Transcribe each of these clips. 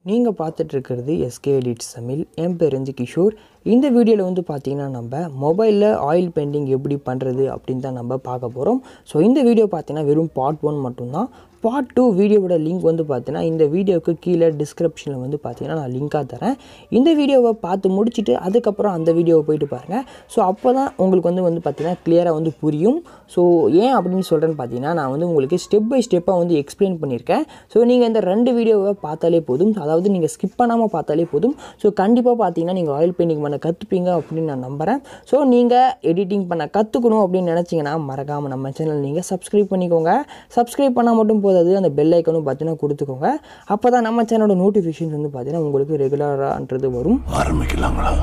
நீங்கள் பார்த்துட்டு இருக்கிறது எஸ்கே எடிட்ஸ் தமிழ் என் பேர் வந்து கிஷோர் இந்த வீடியோவில் வந்து பார்த்தீங்கன்னா நம்ம மொபைலில் ஆயில் பெயிண்டிங் எப்படி பண்ணுறது அப்படின்னு தான் நம்ம பார்க்க போகிறோம் ஸோ இந்த வீடியோ பார்த்தீங்கன்னா வெறும் பார்ட் ஒன் மட்டும்தான் பார்ட் டூ வீடியோவோட லிங்க் வந்து பார்த்தீங்கன்னா இந்த வீடியோவுக்கு கீழே டிஸ்கிரிப்ஷனில் வந்து பார்த்தீங்கன்னா நான் லிங்காக தரேன் இந்த வீடியோவை பார்த்து முடிச்சுட்டு அதுக்கப்புறம் அந்த வீடியோவை போயிட்டு பாருங்கள் ஸோ அப்போ தான் உங்களுக்கு வந்து வந்து பார்த்தீங்கன்னா கிளியராக வந்து புரியும் ஸோ ஏன் அப்படின்னு சொல்கிறேன்னு பார்த்தீங்கன்னா நான் வந்து உங்களுக்கு ஸ்டெப் பை ஸ்டெப்பாக வந்து எக்ஸ்பிளைன் பண்ணியிருக்கேன் ஸோ நீங்கள் இந்த ரெண்டு வீடியோவை பார்த்தாலே போதும் அதாவது நீங்கள் ஸ்கிப் பண்ணாமல் பார்த்தாலே போதும் ஸோ கண்டிப்பாக பார்த்தீங்கன்னா நீங்கள் ஆயில் பெயிண்டிங் பண்ண கற்றுப்பீங்க அப்படின்னு நான் நம்புகிறேன் ஸோ நீங்கள் எடிட்டிங் பண்ண கற்றுக்கணும் அப்படின்னு நினச்சிங்கன்னா மறக்காமல் நம்ம சேனல் நீங்கள் சப்ஸ்கிரைப் பண்ணிக்கோங்க சப்ஸ்கிரைப் பண்ணால் மட்டும் போதாது அந்த பெல் ஐக்கனும் பார்த்தீங்கன்னா கொடுத்துக்கோங்க அப்போ தான் நம்ம சேனலோட நோட்டிஃபிகேஷன்ஸ் வந்து பார்த்தீங்கன்னா உங்களுக்கு ரெகுலரான்றது வரும் ஆரம்பிக்கலாங்களா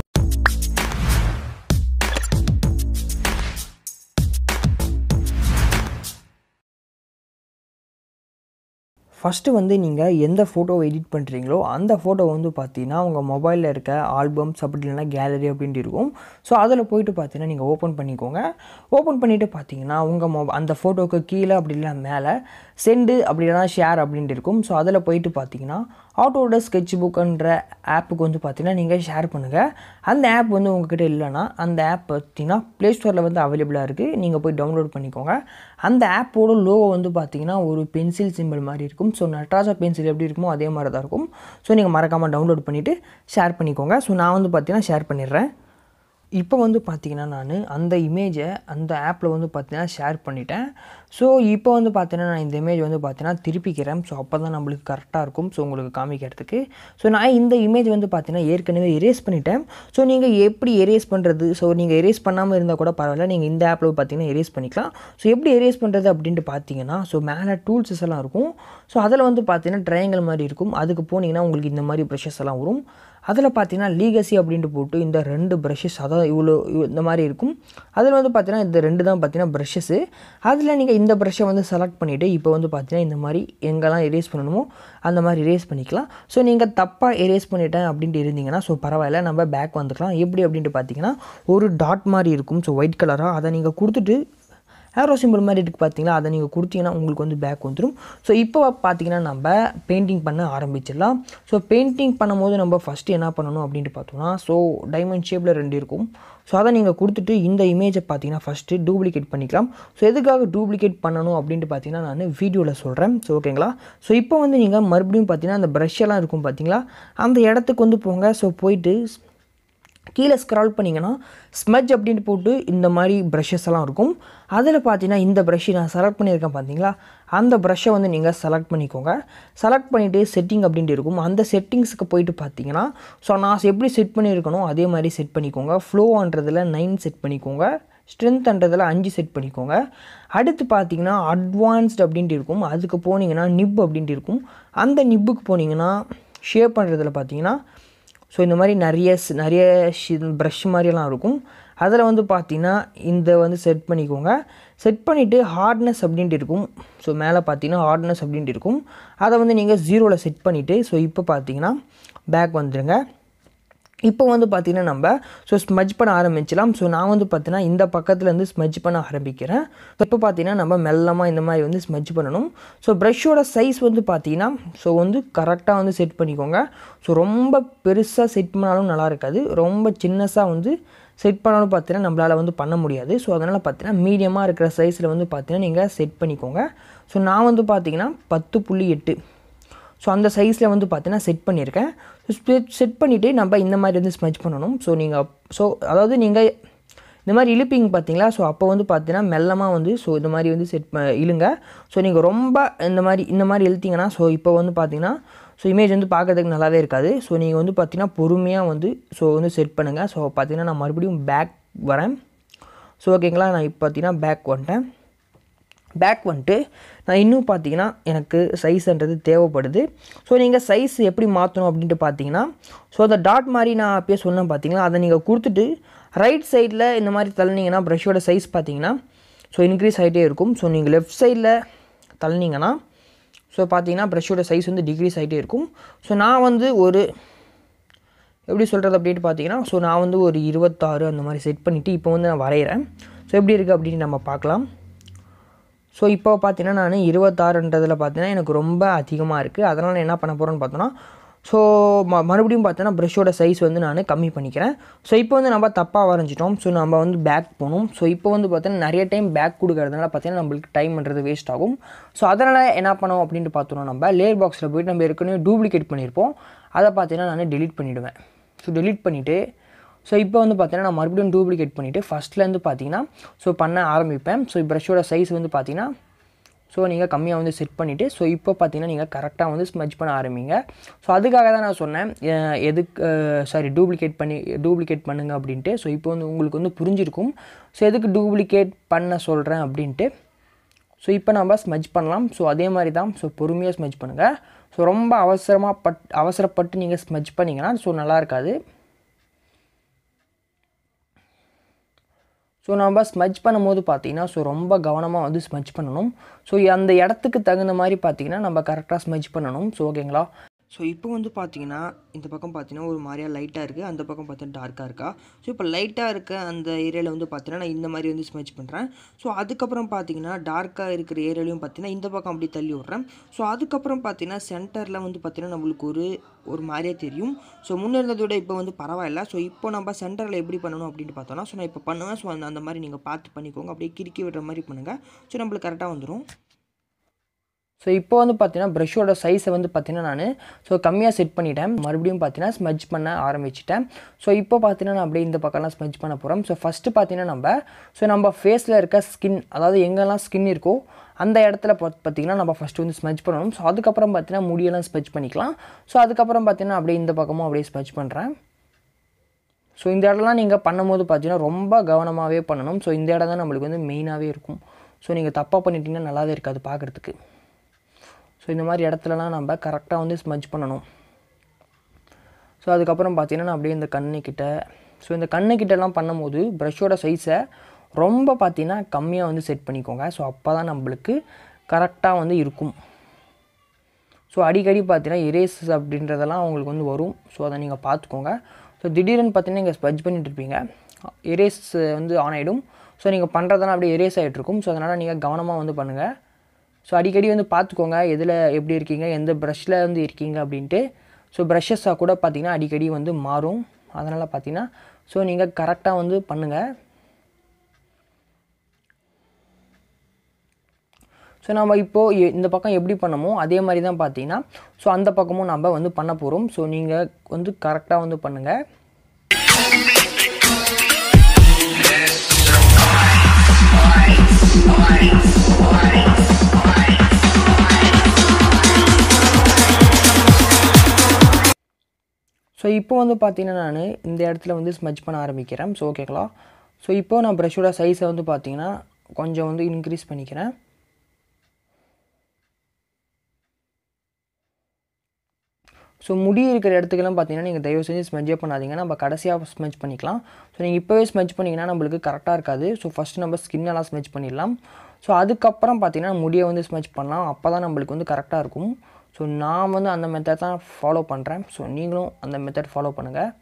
ஃபஸ்ட்டு வந்து நீங்கள் எந்த ஃபோட்டோவை எடிட் பண்ணுறீங்களோ அந்த ஃபோட்டோ வந்து பார்த்தீங்கன்னா உங்கள் மொபைலில் இருக்க ஆல்பம்ஸ் அப்படி இல்லைனா கேலரி அப்படின்ட்டு இருக்கும் ஸோ அதில் போயிட்டு பார்த்தீங்கன்னா நீங்கள் ஓப்பன் பண்ணிக்கோங்க ஓப்பன் பண்ணிவிட்டு பார்த்தீங்கன்னா உங்கள் மொப அந்த ஃபோட்டோவுக்கு கீழே அப்படி இல்லை மேலே சென்டு அப்படி இல்லைனா ஷேர் அப்படின்ட்டு இருக்கும் ஸோ அதில் போயிட்டு பார்த்தீங்கன்னா ஆட்டோட ஸ்கெட்ச் புக்குன்ற ஆப்புக்கு வந்து பார்த்தீங்கன்னா நீங்கள் ஷேர் பண்ணுங்கள் அந்த ஆப் வந்து உங்ககிட்ட இல்லைன்னா அந்த ஆப் பார்த்தீங்கன்னா ப்ளே ஸ்டோரில் வந்து அவைலபிளாக இருக்குது நீங்கள் போய் டவுன்லோட் பண்ணிக்கோங்க அந்த ஆப்போட லோகோ வந்து பார்த்தீங்கன்னா ஒரு பென்சில் சிம்பிள் மாதிரி இருக்கும் ஸோ நட்ராஜா பென்சில் எப்படி இருக்குமோ அதே மாதிரி தான் இருக்கும் ஸோ நீங்கள் மறக்காமல் டவுன்லோட் பண்ணிவிட்டு ஷேர் பண்ணிக்கோங்க ஸோ நான் வந்து பார்த்தீங்கன்னா ஷேர் பண்ணிடுறேன் இப்போ வந்து பார்த்தீங்கன்னா நான் அந்த இமேஜை அந்த ஆப்பில் வந்து பார்த்தீங்கன்னா ஷேர் பண்ணிட்டேன் ஸோ இப்போ வந்து பார்த்தீங்கன்னா நான் இந்த இமேஜ் வந்து பார்த்தீங்கன்னா திருப்பிக்கிறேன் ஸோ அப்போ தான் நம்மளுக்கு கரெக்டாக இருக்கும் ஸோ உங்களுக்கு காமிக்கிறதுக்கு ஸோ நான் இந்த இமேஜ் வந்து பார்த்தீங்கன்னா ஏற்கனவே எரேஸ் பண்ணிட்டேன் ஸோ நீங்கள் எப்படி எரேஸ் பண்ணுறது ஸோ நீங்கள் எரேஸ் பண்ணாமல் இருந்தால் கூட பரவாயில்ல நீங்கள் இந்த ஆப்பில் பார்த்தீங்கன்னா எரேஸ் பண்ணிக்கலாம் ஸோ எப்படி எரேஸ் பண்ணுறது அப்படின்ட்டு பார்த்தீங்கன்னா ஸோ மேலே டூல்ஸஸ் எல்லாம் இருக்கும் ஸோ அதில் வந்து பார்த்தீங்கன்னா ட்ரையாங்கல் மாதிரி இருக்கும் அதுக்கு போனீங்கன்னா உங்களுக்கு இந்த மாதிரி ப்ரெஷஸ் எல்லாம் வரும் அதில் பார்த்தீங்கன்னா லீகசி அப்படின்ட்டு போட்டு இந்த ரெண்டு ப்ரஷஸ் அதான் இவ்வளோ இவ்வளோ இந்த மாதிரி இருக்கும் அதில் வந்து பார்த்தீங்கன்னா இந்த ரெண்டு தான் பார்த்தீங்கன்னா ப்ரஷஸ்ஸு அதில் நீங்கள் இந்த ப்ரஷ்ஷை வந்து செலக்ட் பண்ணிவிட்டு இப்போ வந்து பார்த்தீங்கன்னா இந்த மாதிரி எங்கெல்லாம் எரேஸ் பண்ணணுமோ அந்த மாதிரி எரேஸ் பண்ணிக்கலாம் ஸோ நீங்கள் தப்பாக எரேஸ் பண்ணிட்டேன் அப்படின்ட்டு இருந்தீங்கன்னா ஸோ பரவாயில்ல நம்ம பேக் வந்துக்கலாம் எப்படி அப்படின்ட்டு பார்த்தீங்கன்னா ஒரு டாட் மாதிரி இருக்கும் ஸோ ஒயிட் கலராக அதை நீங்கள் கொடுத்துட்டு ஏரோ சிம்பிள் மாதிரி இருக்குது பார்த்தீங்களா அதை நீங்கள் கொடுத்தீங்கன்னா உங்களுக்கு வந்து பேக் வந்துடும் ஸோ இப்போ பார்த்தீங்கன்னா நம்ம பெயிண்டிங் பண்ண ஆரம்பிச்சிடலாம் ஸோ பெயிண்டிங் பண்ணும்போது நம்ம ஃபஸ்ட்டு என்ன பண்ணணும் அப்படின்ட்டு பார்த்தோம்னா ஸோ டைமண்ட் ஷேப்பில் ரெண்டு இருக்கும் ஸோ அதை நீங்கள் கொடுத்துட்டு இந்த இமேஜை பார்த்தீங்கன்னா ஃபஸ்ட்டு டூப்ளிகேட் பண்ணிக்கலாம் ஸோ எதுக்காக டூப்ளிகேட் பண்ணணும் அப்படின்ட்டு பார்த்தீங்கன்னா நான் வீடியோவில் சொல்கிறேன் ஸோ ஓகேங்களா ஸோ இப்போ வந்து நீங்கள் மறுபடியும் பார்த்தீங்கன்னா அந்த ப்ரஷ் எல்லாம் இருக்கும் பார்த்தீங்களா அந்த இடத்துக்கு வந்து போங்க ஸோ போயிட்டு கீழே ஸ்க்ரால் பண்ணிங்கன்னா ஸ்மஜ் அப்படின்ட்டு போட்டு இந்த மாதிரி ப்ரஷஸ் எல்லாம் இருக்கும் அதில் பார்த்தீங்கன்னா இந்த ப்ரஷ்ஷை நான் செலக்ட் பண்ணியிருக்கேன் பார்த்தீங்களா அந்த ப்ரஷ்ஷை வந்து நீங்கள் செலக்ட் பண்ணிக்கோங்க செலக்ட் பண்ணிவிட்டு செட்டிங் அப்படின்ட்டு இருக்கும் அந்த செட்டிங்ஸுக்கு போயிட்டு பார்த்தீங்கன்னா ஸோ நான் எப்படி செட் பண்ணியிருக்கணும் அதே மாதிரி செட் பண்ணிக்கோங்க ஃப்ளோன்றதில் நைன் செட் பண்ணிக்கோங்க ஸ்ட்ரென்த்ன்றதில் அஞ்சு செட் பண்ணிக்கோங்க அடுத்து பார்த்தீங்கன்னா அட்வான்ஸ்ட் அப்படின்ட்டு இருக்கும் அதுக்கு போனீங்கன்னா நிப் அப்படின்ட்டு இருக்கும் அந்த நிப்புக்கு போனீங்கன்னா ஷேப் பண்ணுறதுல பார்த்தீங்கன்னா ஸோ இந்த மாதிரி நிறைய நிறைய ப்ரஷ் மாதிரியெல்லாம் இருக்கும் அதில் வந்து பார்த்தீங்கன்னா இந்த வந்து செட் பண்ணிக்கோங்க செட் பண்ணிவிட்டு ஹார்ட்னஸ் அப்படின்ட்டு இருக்கும் ஸோ மேலே பார்த்தீங்கன்னா ஹார்ட்னஸ் அப்படின்ட்டு இருக்கும் அதை வந்து நீங்கள் ஜீரோவில் செட் பண்ணிவிட்டு ஸோ இப்போ பார்த்தீங்கன்னா பேக் வந்துடுங்க இப்போ வந்து பார்த்திங்கன்னா நம்ம ஸோ ஸ்மஜ் பண்ண ஆரம்பிச்சலாம் ஸோ நான் வந்து பார்த்தீங்கன்னா இந்த பக்கத்துலேருந்து ஸ்மஜ் பண்ண ஆரம்பிக்கிறேன் இப்போ பார்த்தீங்கன்னா நம்ம மெல்லமாக இந்த மாதிரி வந்து ஸ்மஜ் பண்ணணும் ஸோ ப்ரஷ்ஷோட சைஸ் வந்து பார்த்தீங்கன்னா ஸோ வந்து கரெக்டாக வந்து செட் பண்ணிக்கோங்க ஸோ ரொம்ப பெருசாக செட் பண்ணாலும் நல்லா இருக்காது ரொம்ப சின்னஸாக வந்து செட் பண்ணாலும் பார்த்தீங்கன்னா நம்மளால் வந்து பண்ண முடியாது ஸோ அதனால் பார்த்தீங்கன்னா மீடியமாக இருக்கிற சைஸில் வந்து பார்த்தீங்கன்னா நீங்கள் செட் பண்ணிக்கோங்க ஸோ நான் வந்து பார்த்தீங்கன்னா பத்து புள்ளி எட்டு ஸோ அந்த சைஸில் வந்து பார்த்தீங்கன்னா செட் பண்ணியிருக்கேன் செட் பண்ணிவிட்டு நம்ம இந்த மாதிரி வந்து ஸ்மஜ் பண்ணணும் ஸோ நீங்கள் ஸோ அதாவது நீங்கள் இந்த மாதிரி இழுப்பீங்க பார்த்தீங்களா ஸோ அப்போ வந்து பார்த்தீங்கன்னா மெல்லமாக வந்து ஸோ இந்த மாதிரி வந்து செட் இழுங்க ஸோ நீங்கள் ரொம்ப இந்த மாதிரி இந்த மாதிரி இழுத்தீங்கன்னா ஸோ இப்போ வந்து பார்த்தீங்கன்னா ஸோ இமேஜ் வந்து பார்க்கறதுக்கு நல்லாவே இருக்காது ஸோ நீங்கள் வந்து பார்த்தீங்கன்னா பொறுமையாக வந்து ஸோ வந்து செட் பண்ணுங்கள் ஸோ பார்த்தீங்கன்னா நான் மறுபடியும் பேக் வரேன் ஸோ ஓகேங்களா நான் இப்போ பார்த்தீங்கன்னா பேக் வந்துட்டேன் பேக் வந்துட்டு நான் இன்னும் பார்த்தீங்கன்னா எனக்கு சைஸ்ன்றது தேவைப்படுது ஸோ நீங்கள் சைஸ் எப்படி மாற்றணும் அப்படின்ட்டு பார்த்தீங்கன்னா ஸோ அந்த டாட் மாதிரி நான் அப்பயே சொன்னேன் பார்த்தீங்களா அதை நீங்கள் கொடுத்துட்டு ரைட் சைடில் இந்த மாதிரி தள்ளினீங்கன்னா ப்ரஷ்ஷோட சைஸ் பார்த்தீங்கன்னா ஸோ இன்க்ரீஸ் ஆகிட்டே இருக்கும் ஸோ நீங்கள் லெஃப்ட் சைடில் தள்ளினீங்கன்னா ஸோ பார்த்தீங்கன்னா ப்ரஷ்ஷோட சைஸ் வந்து டிக்ரீஸ் ஆகிட்டே இருக்கும் ஸோ நான் வந்து ஒரு எப்படி சொல்கிறது அப்படின்ட்டு பார்த்தீங்கன்னா ஸோ நான் வந்து ஒரு இருபத்தாறு அந்த மாதிரி செட் பண்ணிவிட்டு இப்போ வந்து நான் வரைகிறேன் ஸோ எப்படி இருக்குது அப்படின்னு நம்ம பார்க்கலாம் ஸோ இப்போ பார்த்தீங்கன்னா நான் இருபத்தாறுன்றதில் பார்த்தீங்கன்னா எனக்கு ரொம்ப அதிகமாக இருக்குது அதனால் நான் என்ன பண்ண போகிறேன்னு பார்த்தோன்னா ஸோ ம மறுபடியும் பார்த்தோன்னா ப்ரஷோட சைஸ் வந்து நான் கம்மி பண்ணிக்கிறேன் ஸோ இப்போ வந்து நம்ம தப்பாக வரைஞ்சிட்டோம் ஸோ நம்ம வந்து பேக் போகணும் ஸோ இப்போ வந்து பார்த்தீங்கன்னா நிறைய டைம் பேக் கொடுக்கறதுனால பார்த்தீங்கன்னா நம்மளுக்கு டைம் பண்ணுறது வேஸ்ட் ஆகும் ஸோ அதனால் என்ன பண்ணோம் அப்படின்ட்டு பார்த்தோம்னா நம்ம லேயர் பாக்ஸில் போயிட்டு நம்ம ஏற்கனவே டூப்ளிகேட் பண்ணியிருப்போம் அதை பார்த்தீங்கன்னா நான் டெலீட் பண்ணிவிடுவேன் ஸோ டெலீட் பண்ணிவிட்டு ஸோ இப்போ வந்து பார்த்தீங்கன்னா நான் மறுபடியும் டூப்ளிகேட் பண்ணிவிட்டு ஃபஸ்ட்லேருந்து பார்த்தீங்கன்னா ஸோ பண்ண ஆரம்பிப்பேன் ஸோ ப்ரஷோட சைஸ் வந்து பார்த்தீங்கன்னா ஸோ நீங்கள் கம்மியாக வந்து செட் பண்ணிவிட்டு ஸோ இப்போ பார்த்தீங்கன்னா நீங்கள் கரெக்டாக வந்து ஸ்மஜ் பண்ண ஆரம்பிங்க ஸோ அதுக்காக தான் நான் சொன்னேன் அஹ் எதுக்கு சாரி டூப்ளிகேட் பண்ணி டூப்ளிகேட் பண்ணுங்க அப்படின்ட்டு ஸோ இப்போ வந்து உங்களுக்கு வந்து புரிஞ்சிருக்கும் ஸோ எதுக்கு டூப்ளிகேட் பண்ண சொல்கிறேன் அப்படின்ட்டு ஸோ இப்போ நம்ம ஸ்மஜ் பண்ணலாம் ஸோ அதே மாதிரி தான் ஸோ பொறுமையாக ஸ்மஜ் பண்ணுங்கள் ஸோ ரொம்ப அவசரமாக பட் அவசரப்பட்டு நீங்கள் ஸ்மஜ் பண்ணிங்கன்னா ஸோ நல்லா இருக்காது ஸோ நம்ம ஸ்மஜ் பண்ணும்போது பார்த்தீங்கன்னா ஸோ ரொம்ப கவனமாக வந்து ஸ்மஜ் பண்ணணும் ஸோ அந்த இடத்துக்கு தகுந்த மாதிரி பார்த்தீங்கன்னா நம்ம கரெக்டாக ஸ்மஜ் பண்ணணும் ஸோ ஓகேங்களா ஸோ இப்போ வந்து பார்த்தீங்கன்னா இந்த பக்கம் பார்த்தீங்கன்னா ஒரு மாதிரியா லைட்டாக இருக்குது அந்த பக்கம் பார்த்தீங்கன்னா டார்க்காக இருக்கா ஸோ இப்போ லைட்டாக இருக்க அந்த ஏரியாவில் வந்து பார்த்தீங்கன்னா நான் இந்த மாதிரி வந்து ஸ்மெச் பண்ணுறேன் ஸோ அதுக்கப்புறம் பார்த்தீங்கன்னா டார்க்காக இருக்கிற ஏரியாலையும் பார்த்தீங்கன்னா இந்த பக்கம் அப்படி தள்ளி விட்றேன் ஸோ அதுக்கப்புறம் பார்த்தீங்கன்னா சென்டரில் வந்து பார்த்தீங்கன்னா நம்மளுக்கு ஒரு ஒரு மாதிரியே தெரியும் ஸோ முன்னே இருந்ததை விட இப்போ வந்து பரவாயில்ல ஸோ இப்போ நம்ம சென்டரில் எப்படி பண்ணணும் அப்படின்ட்டு பார்த்தோம்னா ஸோ நான் இப்போ பண்ணுவேன் ஸோ அந்த அந்த மாதிரி நீங்கள் பார்த்து பண்ணிக்கோங்க அப்படியே கிறுக்கி விடுற மாதிரி பண்ணுங்கள் ஸோ நம்மளுக்கு கரெக்டாக வந்துடும் ஸோ இப்போ வந்து பார்த்தீங்கன்னா ப்ரஷோட சைஸை வந்து பார்த்தீங்கன்னா நான் ஸோ கம்மியாக செட் பண்ணிட்டேன் மறுபடியும் பார்த்தீங்கன்னா ஸ்மஜ் பண்ண ஆரம்பிச்சிட்டேன் ஸோ இப்போ பார்த்தீங்கன்னா நான் அப்படியே இந்த பக்கம்லாம் ஸ்மஜ் பண்ண போகிறோம் ஸோ ஃபஸ்ட்டு பார்த்தீங்கன்னா நம்ம ஸோ நம்ம ஃபேஸில் இருக்க ஸ்கின் அதாவது எங்கெல்லாம் ஸ்கின் இருக்கோ அந்த இடத்துல பார்த்து பார்த்தீங்கன்னா நம்ம ஃபஸ்ட்டு வந்து ஸ்மஜ் பண்ணணும் ஸோ அதுக்கப்புறம் பார்த்தீங்கன்னா முடியெல்லாம் ஸ்மஜ் பண்ணிக்கலாம் ஸோ அதுக்கப்புறம் பார்த்தீங்கன்னா அப்படியே இந்த பக்கமும் அப்படியே ஸ்மஜ் பண்ணுறேன் ஸோ இந்த இடம்லாம் நீங்கள் பண்ணும்போது பார்த்தீங்கன்னா ரொம்ப கவனமாகவே பண்ணணும் ஸோ இந்த இடம் தான் நம்மளுக்கு வந்து மெயினாகவே இருக்கும் ஸோ நீங்கள் தப்பாக பண்ணிட்டீங்கன்னா நல்லாவே இருக்காது பார்க்குறதுக்கு ஸோ இந்த மாதிரி இடத்துலலாம் நம்ம கரெக்டாக வந்து ஸ்மஜ் பண்ணணும் ஸோ அதுக்கப்புறம் பார்த்தீங்கன்னா நான் அப்படியே இந்த கண்ணுக்கிட்ட ஸோ இந்த கண்ணுக்கிட்டலாம் பண்ணும்போது ப்ரஷோட சைஸை ரொம்ப பார்த்தீங்கன்னா கம்மியாக வந்து செட் பண்ணிக்கோங்க ஸோ அப்போ தான் நம்மளுக்கு கரெக்டாக வந்து இருக்கும் ஸோ அடிக்கடி பார்த்தீங்கன்னா எரேஸ் அப்படின்றதெல்லாம் உங்களுக்கு வந்து வரும் ஸோ அதை நீங்கள் பார்த்துக்கோங்க ஸோ திடீர்னு பார்த்தீங்கன்னா நீங்கள் ஸ்பஜ் பண்ணிட்டு இருப்பீங்க எரேஸ் வந்து ஆன் ஆகிடும் ஸோ நீங்கள் பண்ணுறதெல்லாம் அப்படியே எரேஸ் ஆகிட்டு இருக்கும் ஸோ அதனால் நீங்கள் கவனமாக வந்து பண்ணுங்கள் ஸோ அடிக்கடி வந்து பார்த்துக்கோங்க எதில் எப்படி இருக்கீங்க எந்த ப்ரஷ்ஷில் வந்து இருக்கீங்க அப்படின்ட்டு ஸோ ப்ரஷஸாக கூட பார்த்தீங்கன்னா அடிக்கடி வந்து மாறும் அதனால் பார்த்தீங்கன்னா ஸோ நீங்கள் கரெக்டாக வந்து பண்ணுங்கள் ஸோ நம்ம இப்போது எ- இந்த பக்கம் எப்படி பண்ணமோ அதே மாதிரி தான் பார்த்தீங்கன்னா ஸோ அந்த பக்கமும் நம்ம வந்து பண்ண போகிறோம் ஸோ நீங்கள் வந்து கரெக்டாக வந்து பண்ணுங்கள் ஸோ இப்போ வந்து பார்த்தீங்கன்னா நான் இந்த இடத்துல வந்து ஸ்மஜ் பண்ண ஆரம்பிக்கிறேன் ஸோ ஓகேங்களா ஸோ இப்போ நான் ப்ரஷோட சைஸை வந்து பார்த்தீங்கன்னா கொஞ்சம் வந்து இன்க்ரீஸ் பண்ணிக்கிறேன் ஸோ முடி இருக்கிற இடத்துக்கெல்லாம் பார்த்தீங்கன்னா நீங்கள் தயவு செஞ்சு ஸ்மெஜ்ஜே பண்ணாதீங்க நம்ம கடைசியாக ஸ்மெஜ் பண்ணிக்கலாம் ஸோ நீங்கள் இப்போவே ஸ்மெஜ் பண்ணிங்கன்னா நம்மளுக்கு கரெக்டாக இருக்காது ஸோ ஃபஸ்ட்டு நம்ம ஸ்கின்னெல்லாம் ஸ்மெஜ் பண்ணிடலாம் ஸோ அதுக்கப்புறம் பார்த்தீங்கன்னா முடியை வந்து ஸ்மெஜ் பண்ணலாம் அப்போ தான் நம்மளுக்கு வந்து கரெக்டாக இருக்கும் ஸோ நான் வந்து அந்த மெத்தட் தான் ஃபாலோ பண்ணுறேன் ஸோ நீங்களும் அந்த மெத்தட் ஃபாலோ பண்ணுங்கள்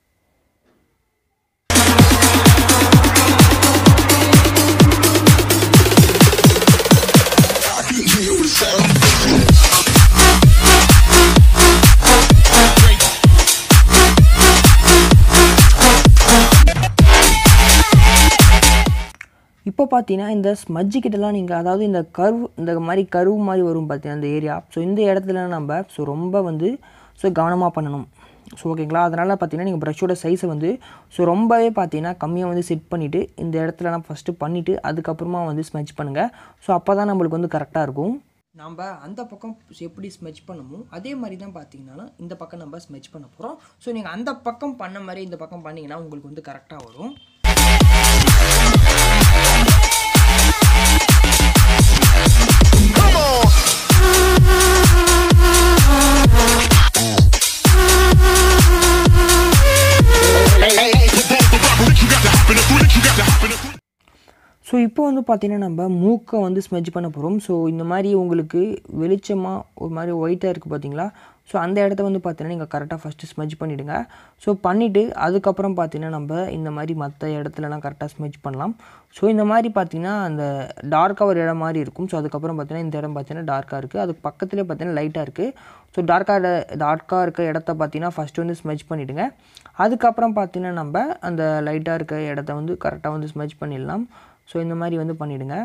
இப்போ பார்த்தீங்கன்னா இந்த ஸ்மஜ்ஜு கிட்டலாம் நீங்கள் அதாவது இந்த கர்வ் இந்த மாதிரி கர்வ் மாதிரி வரும் பார்த்தீங்கன்னா இந்த ஏரியா ஸோ இந்த இடத்துல நம்ம ஸோ ரொம்ப வந்து ஸோ கவனமாக பண்ணணும் ஸோ ஓகேங்களா அதனால் பார்த்தீங்கன்னா நீங்கள் ப்ரஷோட சைஸை வந்து ஸோ ரொம்பவே பார்த்தீங்கன்னா கம்மியாக வந்து செட் பண்ணிவிட்டு இந்த இடத்துலலாம் ஃபஸ்ட்டு பண்ணிவிட்டு அதுக்கப்புறமா வந்து ஸ்மெச் பண்ணுங்கள் ஸோ அப்போ தான் நம்மளுக்கு வந்து கரெக்டாக இருக்கும் நம்ம அந்த பக்கம் எப்படி ஸ்மெச் பண்ணமோ அதே மாதிரி தான் பார்த்தீங்கன்னா இந்த பக்கம் நம்ம ஸ்மெச் பண்ண போகிறோம் ஸோ நீங்கள் அந்த பக்கம் பண்ண மாதிரி இந்த பக்கம் பண்ணிங்கன்னா உங்களுக்கு வந்து கரெக்டாக வரும் ஸோ இப்போ வந்து பார்த்தீங்கன்னா நம்ம மூக்கை வந்து ஸ்மெஜ் பண்ண போகிறோம் ஸோ இந்த மாதிரி உங்களுக்கு வெளிச்சமாக ஒரு மாதிரி ஒயிட்டாக இருக்குது பார்த்தீங்களா ஸோ அந்த இடத்த வந்து பார்த்தீங்கன்னா நீங்கள் கரெக்டாக ஃபஸ்ட்டு ஸ்மெஜ் பண்ணிவிடுங்க ஸோ பண்ணிவிட்டு அதுக்கப்புறம் பார்த்தீங்கன்னா நம்ம இந்த மாதிரி மற்ற இடத்துலலாம் கரெக்டாக ஸ்மெஜ் பண்ணலாம் ஸோ இந்த மாதிரி பார்த்தீங்கன்னா அந்த டார்க்காக ஒரு இடம் மாதிரி இருக்கும் ஸோ அதுக்கப்புறம் பார்த்தீங்கன்னா இந்த இடம் பார்த்தீங்கன்னா டார்க்காக இருக்குது அதுக்கு பக்கத்துலேயே பார்த்தீங்கன்னா லைட்டாக இருக்குது ஸோ டார்க்காக டார்க்காக இருக்க இடத்த பார்த்தீங்கன்னா ஃபஸ்ட்டு வந்து ஸ்மெஜ் பண்ணிவிடுங்க அதுக்கப்புறம் பார்த்தீங்கன்னா நம்ம அந்த லைட்டாக இருக்க இடத்த வந்து கரெக்டாக வந்து ஸ்மெஜ் பண்ணிடலாம் ஸோ இந்த மாதிரி வந்து பண்ணிவிடுங்க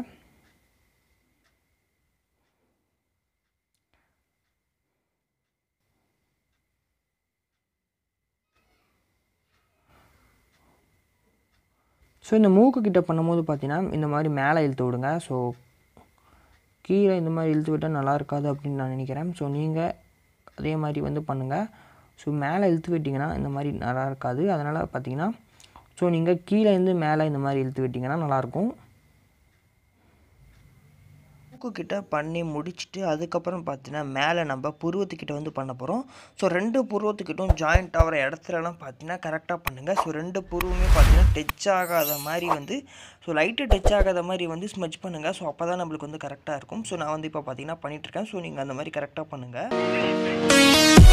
ஸோ இந்த மூக்கு கிட்ட பண்ணும்போது பார்த்தீங்கன்னா இந்த மாதிரி மேலே இழுத்து விடுங்க ஸோ கீழே இந்த மாதிரி இழுத்து விட்டால் நல்லா இருக்காது அப்படின்னு நான் நினைக்கிறேன் ஸோ நீங்கள் அதே மாதிரி வந்து பண்ணுங்கள் ஸோ மேலே இழுத்து விட்டிங்கன்னா இந்த மாதிரி நல்லா இருக்காது அதனால் பார்த்தீங்கன்னா ஸோ நீங்கள் கீழே இருந்து மேலே இந்த மாதிரி இழுத்து விட்டிங்கன்னா நல்லாயிருக்கும் மூக்குக்கிட்ட பண்ணி முடிச்சுட்டு அதுக்கப்புறம் பார்த்தீங்கன்னா மேலே நம்ம புருவத்துக்கிட்ட வந்து பண்ண போகிறோம் ஸோ ரெண்டு புருவத்துக்கிட்டும் ஜாயிண்ட் ஆகிற இடத்துலலாம் பார்த்தீங்கன்னா கரெக்டாக பண்ணுங்கள் ஸோ ரெண்டு புருவமே பார்த்தீங்கன்னா டச் ஆகாத மாதிரி வந்து ஸோ லைட்டு டச் ஆகாத மாதிரி வந்து ஸ்மெச் பண்ணுங்கள் ஸோ அப்போ தான் நம்மளுக்கு வந்து கரெக்டாக இருக்கும் ஸோ நான் வந்து இப்போ பார்த்தீங்கன்னா பண்ணிகிட்ருக்கேன் ஸோ நீங்கள் அந்த மாதிரி கரெக்டாக பண்ணுங்கள்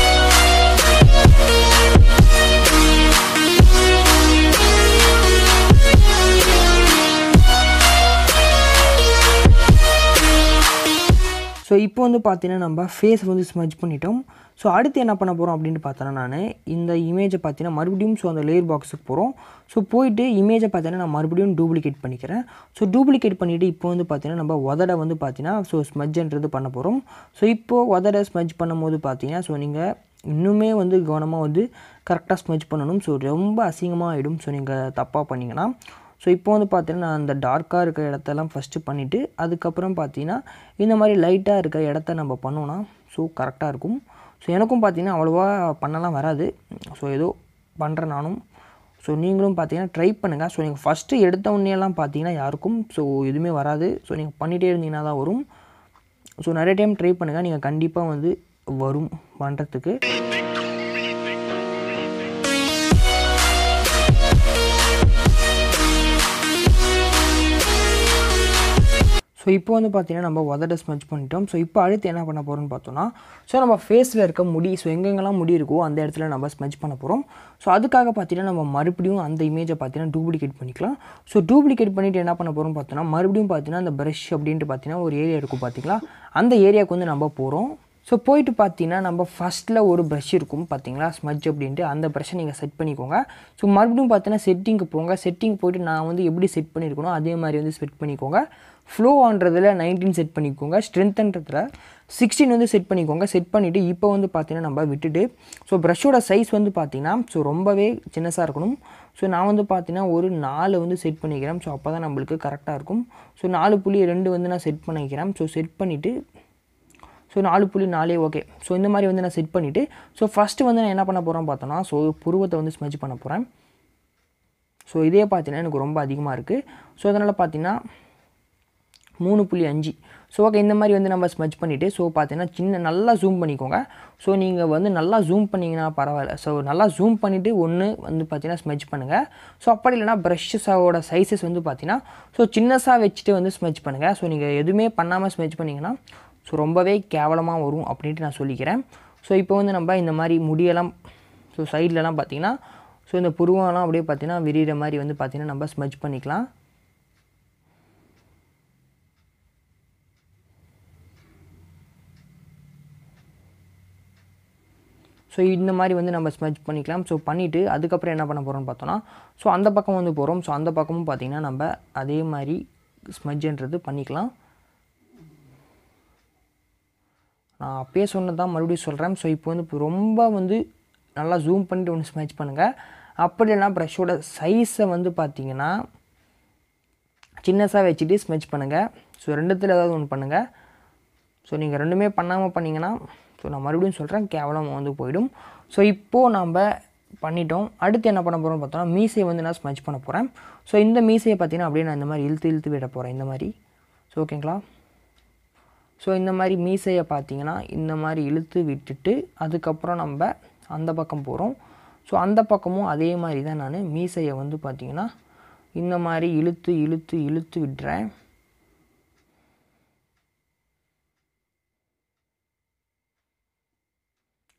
ஸோ இப்போ வந்து பார்த்தீங்கன்னா நம்ம ஃபேஸ் வந்து ஸ்மஜ் பண்ணிட்டோம் ஸோ அடுத்து என்ன பண்ண போகிறோம் அப்படின்னு பார்த்தோன்னா நான் இந்த இமேஜை பார்த்தீங்கன்னா மறுபடியும் ஸோ அந்த லேயர் பாக்ஸுக்கு போகிறோம் ஸோ போயிட்டு இமேஜை பார்த்தீங்கன்னா நான் மறுபடியும் டூப்ளிகேட் பண்ணிக்கிறேன் ஸோ டூப்ளிகேட் பண்ணிவிட்டு இப்போ வந்து பார்த்தீங்கன்னா நம்ம உதட வந்து பார்த்தீங்கன்னா ஸோ ஸ்மஜ்ன்றது பண்ண போகிறோம் ஸோ இப்போது உதட ஸ்மஜ் பண்ணும்போது பார்த்தீங்கன்னா ஸோ நீங்கள் இன்னுமே வந்து கவனமாக வந்து கரெக்டாக ஸ்மெச் பண்ணணும் ஸோ ரொம்ப அசிங்கமாக ஆகிடும் ஸோ நீங்கள் தப்பாக பண்ணிங்கன்னா ஸோ இப்போ வந்து பார்த்தீங்கன்னா நான் அந்த டார்க்காக இருக்க இடத்தெல்லாம் ஃபஸ்ட்டு பண்ணிவிட்டு அதுக்கப்புறம் பார்த்தீங்கன்னா இந்த மாதிரி லைட்டாக இருக்க இடத்த நம்ம பண்ணோன்னா ஸோ கரெக்டாக இருக்கும் ஸோ எனக்கும் பார்த்தீங்கன்னா அவ்வளோவா பண்ணலாம் வராது ஸோ ஏதோ பண்ணுறேன் நானும் ஸோ நீங்களும் பார்த்தீங்கன்னா ட்ரை பண்ணுங்கள் ஸோ நீங்கள் ஃபஸ்ட்டு எடுத்த உடனேலாம் பார்த்தீங்கன்னா யாருக்கும் ஸோ எதுவுமே வராது ஸோ நீங்கள் பண்ணிகிட்டே இருந்தீங்கன்னா தான் வரும் ஸோ நிறைய டைம் ட்ரை பண்ணுங்கள் நீங்கள் கண்டிப்பாக வந்து வரும் பண்ணுறதுக்கு ஸோ இப்போ வந்து பார்த்தீங்கன்னா நம்ம உதட ஸ்மெச் பண்ணிட்டோம் ஸோ இப்போ அடுத்து என்ன பண்ண போகிறோம்னு பார்த்தோன்னா ஸோ நம்ம ஃபேஸில் இருக்க முடி ஸோ எங்கெங்கெல்லாம் முடி இருக்கோ அந்த இடத்துல நம்ம ஸ்மெச் பண்ண போகிறோம் ஸோ அதுக்காக பார்த்தீங்கன்னா நம்ம மறுபடியும் அந்த இமேஜை பார்த்தீங்கன்னா டூப்ளிகேட் பண்ணிக்கலாம் ஸோ டூப்ளிகேட் பண்ணிவிட்டு என்ன பண்ண போகிறோம் பார்த்தோன்னா மறுபடியும் பார்த்தீங்கன்னா அந்த ப்ரஷ் அப்படின்ட்டு பார்த்தீங்கன்னா ஒரு ஏரியா இருக்கும் பார்த்தீங்களா அந்த ஏரியாவுக்கு வந்து நம்ம போகிறோம் ஸோ போயிட்டு பார்த்தீங்கன்னா நம்ம ஃபஸ்ட்டில் ஒரு ப்ரஷ் இருக்கும் பார்த்தீங்களா ஸ்மஜ் அப்படின்ட்டு அந்த ப்ரஷ்ஷை நீங்கள் செட் பண்ணிக்கோங்க ஸோ மறுபடியும் பார்த்தீங்கன்னா செட்டிங்க்கு போங்க செட்டிங் போயிட்டு நான் வந்து எப்படி செட் பண்ணியிருக்கணும் அதே மாதிரி வந்து செட் பண்ணிக்கோங்க ஃப்ளோ ஆன்றதில் நைன்டீன் செட் பண்ணிக்கோங்க ஸ்ட்ரென்த்ன்றதில் சிக்ஸ்டீன் வந்து செட் பண்ணிக்கோங்க செட் பண்ணிவிட்டு இப்போ வந்து பார்த்தீங்கன்னா நம்ம விட்டுட்டு ஸோ ப்ரஷ்ஷோட சைஸ் வந்து பார்த்தீங்கன்னா ஸோ ரொம்பவே சின்னசாக இருக்கணும் ஸோ நான் வந்து பார்த்தீங்கன்னா ஒரு நாலு வந்து செட் பண்ணிக்கிறேன் ஸோ அப்போ தான் நம்மளுக்கு கரெக்டாக இருக்கும் ஸோ நாலு புள்ளி ரெண்டு வந்து நான் செட் பண்ணிக்கிறேன் ஸோ செட் பண்ணிவிட்டு ஸோ நாலு புள்ளி நாலே ஓகே ஸோ இந்த மாதிரி வந்து நான் செட் பண்ணிவிட்டு ஸோ ஃபஸ்ட்டு வந்து நான் என்ன பண்ண போகிறேன் பார்த்தோன்னா ஸோ புருவத்தை வந்து ஸ்மெச் பண்ண போகிறேன் ஸோ இதே பார்த்தீங்கன்னா எனக்கு ரொம்ப அதிகமாக இருக்குது ஸோ அதனால் பார்த்தீங்கன்னா மூணு புள்ளி அஞ்சு ஸோ ஓகே இந்த மாதிரி வந்து நம்ம ஸ்மெச் பண்ணிவிட்டு ஸோ பார்த்தீங்கன்னா சின்ன நல்லா ஜூம் பண்ணிக்கோங்க ஸோ நீங்கள் வந்து நல்லா ஜூம் பண்ணிங்கன்னா பரவாயில்ல ஸோ நல்லா ஜூம் பண்ணிவிட்டு ஒன்று வந்து பார்த்தீங்கன்னா ஸ்மெச் பண்ணுங்கள் ஸோ அப்படி இல்லைனா ப்ரஷ்ஷஸோட சைஸஸ் வந்து பார்த்தீங்கன்னா ஸோ சின்னஸாக வச்சுட்டு வந்து ஸ்மெச் பண்ணுங்கள் ஸோ நீங்கள் எதுவுமே பண்ணாமல் ஸ்மெச் பண்ணிங்கன்னா ஸோ ரொம்பவே கேவலமாக வரும் அப்படின்ட்டு நான் சொல்லிக்கிறேன் ஸோ இப்போ வந்து நம்ம இந்த மாதிரி முடியெல்லாம் ஸோ சைட்லலாம் பார்த்தீங்கன்னா ஸோ இந்த புருவம்லாம் அப்படியே பார்த்தீங்கன்னா விரிகிற மாதிரி வந்து பார்த்தீங்கன்னா நம்ம ஸ்மெச் பண்ணிக்கலாம் ஸோ இந்த மாதிரி வந்து நம்ம ஸ்மெச் பண்ணிக்கலாம் ஸோ பண்ணிவிட்டு அதுக்கப்புறம் என்ன பண்ண போகிறோம்னு பார்த்தோன்னா ஸோ அந்த பக்கம் வந்து போகிறோம் ஸோ அந்த பக்கமும் பார்த்திங்கன்னா நம்ம அதே மாதிரி ஸ்மெஜ்ன்றது பண்ணிக்கலாம் நான் அப்பயே சொன்னது தான் மறுபடியும் சொல்கிறேன் ஸோ இப்போ வந்து இப்போ ரொம்ப வந்து நல்லா ஜூம் பண்ணிட்டு ஒன்று ஸ்மெச் பண்ணுங்கள் அப்படி இல்லைனா ப்ரஷ்ஷோட சைஸை வந்து பார்த்தீங்கன்னா சின்னஸாக வச்சுட்டு ஸ்மெச் பண்ணுங்கள் ஸோ ரெண்டுத்தில் ஏதாவது ஒன்று பண்ணுங்கள் ஸோ நீங்கள் ரெண்டுமே பண்ணாமல் பண்ணிங்கன்னா ஸோ நான் மறுபடியும் சொல்கிறேன் கேவலம் வந்து போயிடும் ஸோ இப்போது நம்ம பண்ணிட்டோம் அடுத்து என்ன பண்ண போகிறோம்னு பார்த்தோம்னா மீசையை வந்து நான் ஸ்மெச் பண்ண போகிறேன் ஸோ இந்த மீசையை பார்த்தீங்கன்னா அப்படியே நான் இந்த மாதிரி இழுத்து இழுத்து விட போகிறேன் இந்த மாதிரி ஸோ ஓகேங்களா ஸோ இந்த மாதிரி மீசையை பார்த்தீங்கன்னா இந்த மாதிரி இழுத்து விட்டுட்டு அதுக்கப்புறம் நம்ம அந்த பக்கம் போகிறோம் ஸோ அந்த பக்கமும் அதே மாதிரி தான் நான் மீசையை வந்து பார்த்திங்கன்னா இந்த மாதிரி இழுத்து இழுத்து இழுத்து விடுறேன்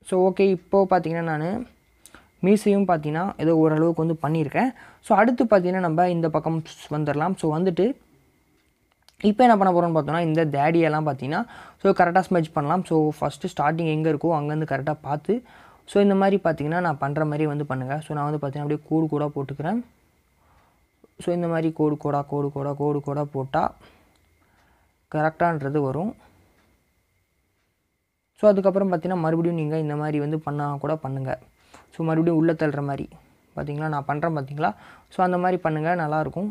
ஸோ ஓகே இப்போது பார்த்தீங்கன்னா நான் மீசையும் பார்த்தீங்கன்னா ஏதோ ஓரளவுக்கு வந்து பண்ணியிருக்கேன் ஸோ அடுத்து பார்த்தீங்கன்னா நம்ம இந்த பக்கம் வந்துடலாம் ஸோ வந்துட்டு இப்போ என்ன பண்ண போகிறோம்னு பார்த்தோம்னா இந்த தேடியெல்லாம் பார்த்தீங்கன்னா ஸோ கரெக்டாக ஸ்மெச் பண்ணலாம் ஸோ ஃபஸ்ட்டு ஸ்டார்டிங் எங்கே இருக்கோ அங்கேருந்து கரெக்டாக பார்த்து ஸோ இந்த மாதிரி பார்த்தீங்கன்னா நான் பண்ணுற மாதிரி வந்து பண்ணுங்கள் ஸோ நான் வந்து பார்த்தீங்கன்னா அப்படியே கூடு கூடாக போட்டுக்கிறேன் ஸோ இந்த மாதிரி கோடு கோடா கோடு கோடா கோடு கோடா போட்டால் கரெக்டான்றது வரும் ஸோ அதுக்கப்புறம் பார்த்தீங்கன்னா மறுபடியும் நீங்கள் இந்த மாதிரி வந்து பண்ணால் கூட பண்ணுங்கள் ஸோ மறுபடியும் உள்ளே தள்ளுற மாதிரி பார்த்தீங்களா நான் பண்ணுறேன் பார்த்தீங்களா ஸோ அந்த மாதிரி பண்ணுங்கள் நல்லாயிருக்கும்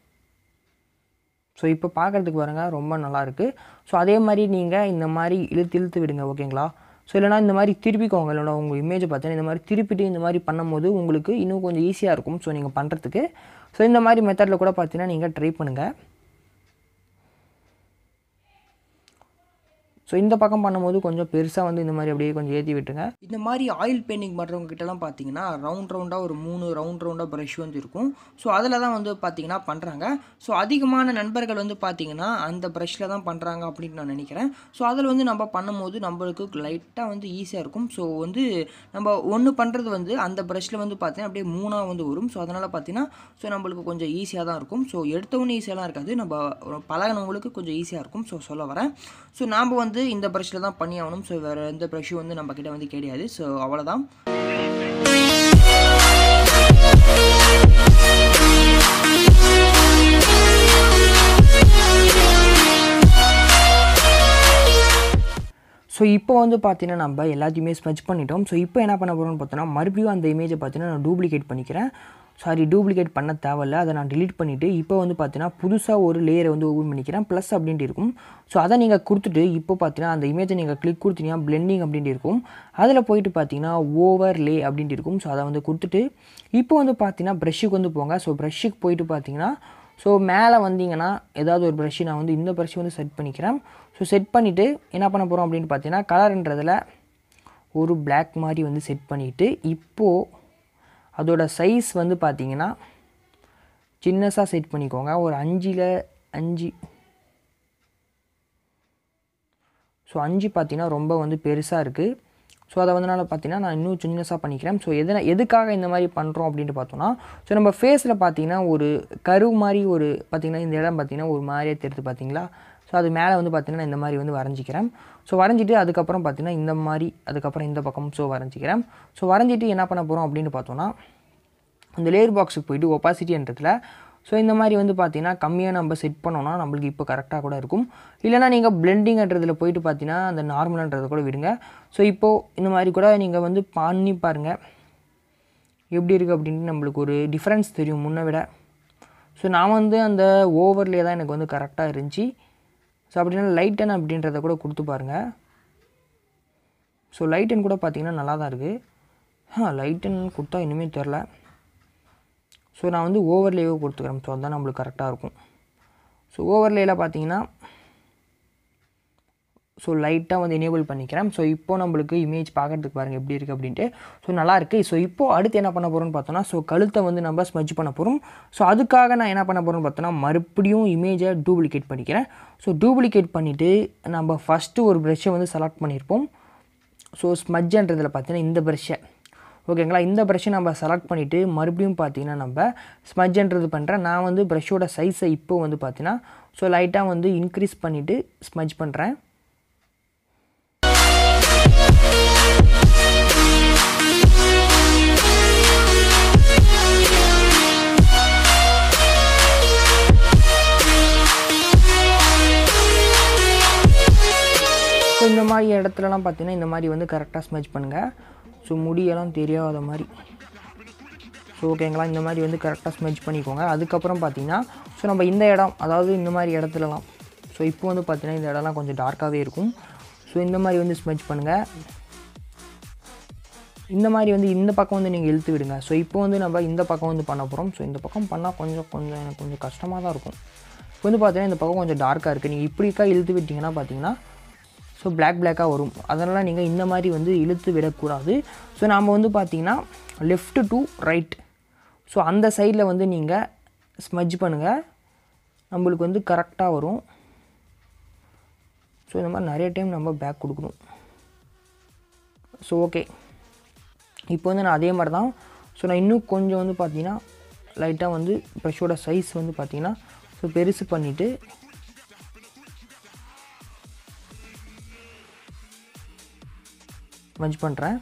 ஸோ இப்போ பார்க்குறதுக்கு பாருங்க ரொம்ப நல்லாயிருக்கு ஸோ அதே மாதிரி நீங்கள் இந்த மாதிரி இழுத்து இழுத்து விடுங்க ஓகேங்களா ஸோ இல்லைனா இந்த மாதிரி திருப்பிக்கோங்க இல்லைனா உங்கள் இமேஜை பார்த்தீங்கன்னா இந்த மாதிரி திருப்பிட்டு இந்த மாதிரி பண்ணும்போது உங்களுக்கு இன்னும் கொஞ்சம் ஈஸியாக இருக்கும் ஸோ நீங்கள் பண்ணுறதுக்கு ஸோ இந்த மாதிரி மெத்தடில் கூட பார்த்தீங்கன்னா நீங்கள் ட்ரை பண்ணுங்கள் ஸோ இந்த பக்கம் பண்ணும்போது கொஞ்சம் பெருசாக வந்து இந்த மாதிரி அப்படியே கொஞ்சம் ஏற்றி விட்டுருங்க இந்த மாதிரி ஆயில் பெயிண்டிங் பண்ணுறவங்க கிட்டலாம் பார்த்தீங்கன்னா ரவுண்ட் ரவுண்டாக ஒரு மூணு ரவுண்ட் ரவுண்டாக ப்ரஷ் வந்து இருக்கும் ஸோ அதில் தான் வந்து பார்த்தீங்கன்னா பண்ணுறாங்க ஸோ அதிகமான நண்பர்கள் வந்து பார்த்தீங்கன்னா அந்த ப்ரஷ்ஷில் தான் பண்ணுறாங்க அப்படின்னு நான் நினைக்கிறேன் ஸோ அதில் வந்து நம்ம பண்ணும்போது நம்மளுக்கு லைட்டாக வந்து ஈஸியாக இருக்கும் ஸோ வந்து நம்ம ஒன்று பண்ணுறது வந்து அந்த ப்ரஷ்ஷில் வந்து பார்த்தீங்கன்னா அப்படியே மூணாக வந்து வரும் ஸோ அதனால் பார்த்தீங்கன்னா ஸோ நம்மளுக்கு கொஞ்சம் ஈஸியாக தான் இருக்கும் ஸோ எடுத்தவொன்னே ஈஸியாலாம் இருக்காது நம்ம பழகினவங்களுக்கு கொஞ்சம் ஈஸியாக இருக்கும் ஸோ சொல்ல வரேன் ஸோ நாம் வந்து இந்த ப்ரஷ்ஷில் தான் பண்ணி ஆகணும் ஸோ வேறு எந்த ப்ரஷ்ஷும் வந்து நம்ம கிட்ட வந்து கிடையாது ஸோ அவ்வளோதான் ஸோ இப்போ வந்து பார்த்தீங்கன்னா நம்ம எல்லாத்தையுமே ஸ்மெச் பண்ணிட்டோம் ஸோ இப்போ என்ன பண்ண போகிறோம்னு பார்த்தோன்னா மறுபடியும் அந்த இமேஜை பார்த்தீங்கன்னா நான் டூப்ளிகேட் பண்ணிக்கிறேன் சாரி டூப்ளிகேட் பண்ண தேவையில்ல அதை நான் delete பண்ணிவிட்டு இப்போ வந்து பார்த்தீங்கன்னா புதுசாக ஒரு லேயரை வந்து ஓப்பன் பண்ணிக்கிறேன் ப்ளஸ் அப்படின்ட்டு இருக்கும் ஸோ அதை நீங்கள் கொடுத்துட்டு இப்போ பார்த்தீங்கன்னா அந்த இமேஜை நீங்கள் கிளிக் கொடுத்தீங்கன்னா பிளெண்டிங் அப்படின்ட்டு இருக்கும் அதில் போயிட்டு பார்த்தீங்கன்னா ஓவர் லே அப்படின்ட்டு இருக்கும் ஸோ அதை வந்து கொடுத்துட்டு இப்போ வந்து பார்த்தீங்கன்னா ப்ரஷ்ஷுக்கு வந்து போங்க ஸோ ப்ரஷ்ஷுக்கு போயிட்டு பார்த்தீங்கன்னா ஸோ மேலே வந்தீங்கன்னா ஏதாவது ஒரு ப்ரஷ்ஷு நான் வந்து இந்த ப்ரஷ் வந்து செட் பண்ணிக்கிறேன் ஸோ செட் பண்ணிவிட்டு என்ன பண்ண போகிறோம் அப்படின்னு பார்த்தீங்கன்னா கலர்ன்றதில் ஒரு Black மாதிரி வந்து செட் பண்ணிவிட்டு இப்போது அதோட சைஸ் வந்து பார்த்தீங்கன்னா சின்னஸாக செட் பண்ணிக்கோங்க ஒரு அஞ்சில் அஞ்சு ஸோ அஞ்சு பார்த்தீங்கன்னா ரொம்ப வந்து பெருசாக இருக்குது ஸோ அதை வந்தனால பார்த்தீங்கன்னா நான் இன்னும் சின்னஸாக பண்ணிக்கிறேன் ஸோ எதனா எதுக்காக இந்த மாதிரி பண்ணுறோம் அப்படின்ட்டு பார்த்தோன்னா ஸோ நம்ம ஃபேஸில் பார்த்தீங்கன்னா ஒரு கரு மாதிரி ஒரு பார்த்தீங்கன்னா இந்த இடம் பார்த்தீங்கன்னா ஒரு மாதிரியே தெரியுது பார்த்தீங்களா ஸோ அது மேலே வந்து பார்த்தீங்கன்னா இந்த மாதிரி வந்து வரைஞ்சிக்கிறேன் ஸோ வரைஞ்சிட்டு அதுக்கப்புறம் பார்த்தீங்கன்னா இந்த மாதிரி அதுக்கப்புறம் இந்த பக்கம் ஸோ வரைஞ்சிக்கிறேன் ஸோ வரைஞ்சிட்டு என்ன பண்ண போகிறோம் அப்படின்னு பார்த்தோன்னா அந்த லேயர் பாக்ஸுக்கு போயிட்டு ஒப்பாசிட்டின்றதுல ஸோ இந்த மாதிரி வந்து பார்த்தீங்கன்னா கம்மியாக நம்ம செட் பண்ணோம்னா நம்மளுக்கு இப்போ கரெக்டாக கூட இருக்கும் இல்லைனா நீங்கள் பிளெண்டிங்ன்றதுல போயிட்டு பார்த்தீங்கன்னா அந்த நார்மலான்றதை கூட விடுங்க ஸோ இப்போது இந்த மாதிரி கூட நீங்கள் வந்து பண்ணி பாருங்கள் எப்படி இருக்குது அப்படின்ட்டு நம்மளுக்கு ஒரு டிஃப்ரென்ஸ் தெரியும் முன்னை விட ஸோ நான் வந்து அந்த ஓவர்லே தான் எனக்கு வந்து கரெக்டாக இருந்துச்சு ஸோ அப்படின்னா லைட்டன் அப்படின்றத கூட கொடுத்து பாருங்கள் ஸோ லைட்டன் கூட பார்த்தீங்கன்னா நல்லா தான் இருக்குது ஆ லைட்டன் கொடுத்தா இனிமேல் தெரில ஸோ நான் வந்து ஓவர்லேயே கொடுத்துக்கிறேன் ஸோ அதுதான் நம்மளுக்கு கரெக்டாக இருக்கும் ஸோ ஓவர்லேயில் பார்த்தீங்கன்னா ஸோ லைட்டாக வந்து எனேபிள் பண்ணிக்கிறேன் ஸோ இப்போ நம்மளுக்கு இமேஜ் பார்க்கறதுக்கு பாருங்கள் எப்படி இருக்குது அப்படின்ட்டு ஸோ நல்லா இருக்குது ஸோ இப்போ அடுத்து என்ன பண்ண போகிறோம்னு பார்த்தோன்னா ஸோ கழுத்தை வந்து நம்ம ஸ்மஜ் பண்ண போகிறோம் ஸோ அதுக்காக நான் என்ன பண்ண போகிறோம்னு பார்த்தோன்னா மறுபடியும் இமேஜை டூப்ளிகேட் பண்ணிக்கிறேன் ஸோ டூப்ளிகேட் பண்ணிவிட்டு நம்ம ஃபஸ்ட்டு ஒரு ப்ரெஷ்ஷை வந்து செலக்ட் பண்ணியிருப்போம் ஸோ ஸ்மஜ்ன்றதில் பார்த்தீங்கன்னா இந்த ப்ரெஷ்ஷை ஓகேங்களா இந்த ப்ரஷ்ஷை நம்ம செலக்ட் பண்ணிவிட்டு மறுபடியும் பார்த்தீங்கன்னா நம்ம ஸ்மஜ்ன்றது பண்ணுறேன் நான் வந்து ப்ரஷ்ஷோட சைஸை இப்போ வந்து பார்த்தீங்கன்னா ஸோ லைட்டாக வந்து இன்க்ரீஸ் பண்ணிவிட்டு ஸ்மஜ் பண்ணுறேன் ஸோ இந்த மாதிரி இடத்துலலாம் பார்த்தீங்கன்னா இந்த மாதிரி வந்து கரெக்டாக ஸ்மெச் பண்ணுங்கள் ஸோ முடியெல்லாம் தெரியாத மாதிரி ஸோ ஓகேங்களா இந்த மாதிரி வந்து கரெக்டாக ஸ்மெச் பண்ணிக்கோங்க அதுக்கப்புறம் பார்த்தீங்கன்னா ஸோ நம்ம இந்த இடம் அதாவது இந்த மாதிரி இடத்துலலாம் ஸோ இப்போ வந்து பார்த்தீங்கன்னா இந்த இடம்லாம் கொஞ்சம் டார்க்காகவே இருக்கும் ஸோ இந்த மாதிரி வந்து ஸ்மெச் பண்ணுங்கள் இந்த மாதிரி வந்து இந்த பக்கம் வந்து நீங்கள் இழுத்து விடுங்க ஸோ இப்போ வந்து நம்ம இந்த பக்கம் வந்து பண்ண போகிறோம் ஸோ இந்த பக்கம் பண்ணால் கொஞ்சம் கொஞ்சம் எனக்கு கொஞ்சம் கஷ்டமாக தான் இருக்கும் இப்போ வந்து பார்த்தீங்கன்னா இந்த பக்கம் கொஞ்சம் டார்க்காக இருக்குது நீங்கள் இப்படிக்கா இழுத்து விட்டிங்கன்னா பார்த்தீங்கன்னா ஸோ பிளாக் பிளாக்காக வரும் அதனால் நீங்கள் இந்த மாதிரி வந்து இழுத்து விடக்கூடாது ஸோ நாம் வந்து பார்த்தீங்கன்னா லெஃப்ட் டு ரைட் ஸோ அந்த சைடில் வந்து நீங்கள் ஸ்மஜ் பண்ணுங்கள் நம்மளுக்கு வந்து கரெக்டாக வரும் ஸோ இந்த மாதிரி நிறைய டைம் நம்ம பேக் கொடுக்கணும் ஸோ ஓகே இப்போ வந்து நான் அதே மாதிரி தான் ஸோ நான் இன்னும் கொஞ்சம் வந்து பார்த்தீங்கன்னா லைட்டாக வந்து ப்ரஷோட சைஸ் வந்து பார்த்தீங்கன்னா ஸோ பெருசு பண்ணிவிட்டு மஞ்ச் பண்ணுறேன்